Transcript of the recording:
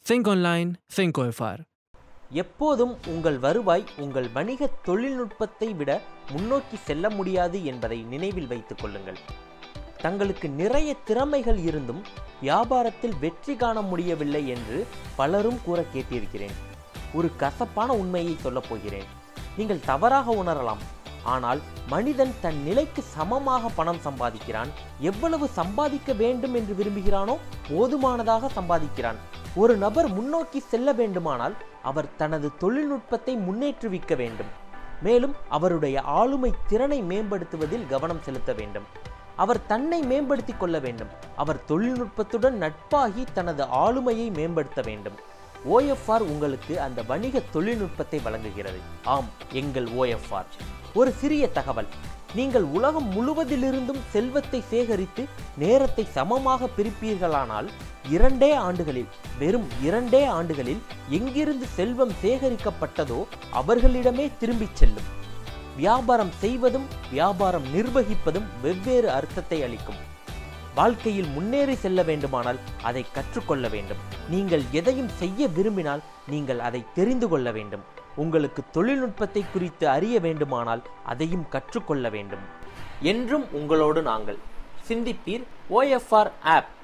Think online, think OFR. எப்போதும் உங்கள் வருவாய் உங்கள் வணிக தொழில்நுட்பத்தை விட முன்னோக்கி செல்ல முடியாது என்பதை நினைவில் வைத்துக் கொள்ளுங்கள் தங்களுக்கு நிறைய திறமைகள் இருந்தும் வியாபாரத்தில் வெற்றி காண முடியவில்லை என்று பலரும் கூற கேட்டிருக்கிறேன் ஒரு கசப்பான உண்மையை சொல்லப் போகிறேன் நீங்கள் தவறாக உணரலாம் ஆனால் மனிதன் தன் நிலைக்கு சமமாக பணம் சம்பாதிக்கிறான் எவ்வளவு சம்பாதிக்க வேண்டும் என்று விரும்புகிறானோ போதுமானதாக சம்பாதிக்கிறான் ஒரு நபர் முன்னோக்கி செல்ல வேண்டுமானால் அவர் தனது தொழில்நுட்பத்தை முன்னேற்றுவிக்க வேண்டும் மேலும் அவருடைய ஆளுமை திறனை மேம்படுத்துவதில் கவனம் செலுத்த வேண்டும் அவர் தன்னை மேம்படுத்திக் கொள்ள வேண்டும் அவர் தொழில்நுட்பத்துடன் நட்பாகி தனது ஆளுமையை மேம்படுத்த வேண்டும் ஓஎஃப்ஆர் உங்களுக்கு அந்த வணிக தொழில்நுட்பத்தை வழங்குகிறது ஆம் எங்கள் ஓஎஃப்ஆர் ஒரு சிறிய தகவல் நீங்கள் உலகம் முழுவதிலிருந்தும் செல்வத்தை சேகரித்து நேரத்தை சமமாக பிரிப்பீர்களானால் இரண்டே ஆண்டுகளில் வெறும் இரண்டே ஆண்டுகளில் எங்கிருந்து செல்வம் சேகரிக்கப்பட்டதோ அவர்களிடமே திரும்பிச் செல்லும் வியாபாரம் செய்வதும் வியாபாரம் நிர்வகிப்பதும் வெவ்வேறு அர்த்தத்தை அளிக்கும் வாழ்க்கையில் முன்னேறி செல்ல வேண்டுமானால் அதை கற்றுக்கொள்ள வேண்டும் நீங்கள் எதையும் செய்ய விரும்பினால் நீங்கள் அதை தெரிந்து கொள்ள வேண்டும் உங்களுக்கு தொழில்நுட்பத்தை குறித்து அறிய வேண்டுமானால் அதையும் கற்றுக்கொள்ள வேண்டும் என்றும் உங்களோடு நாங்கள் சிந்திப்பீர் ஓஎஃப்ஆர் ஆப்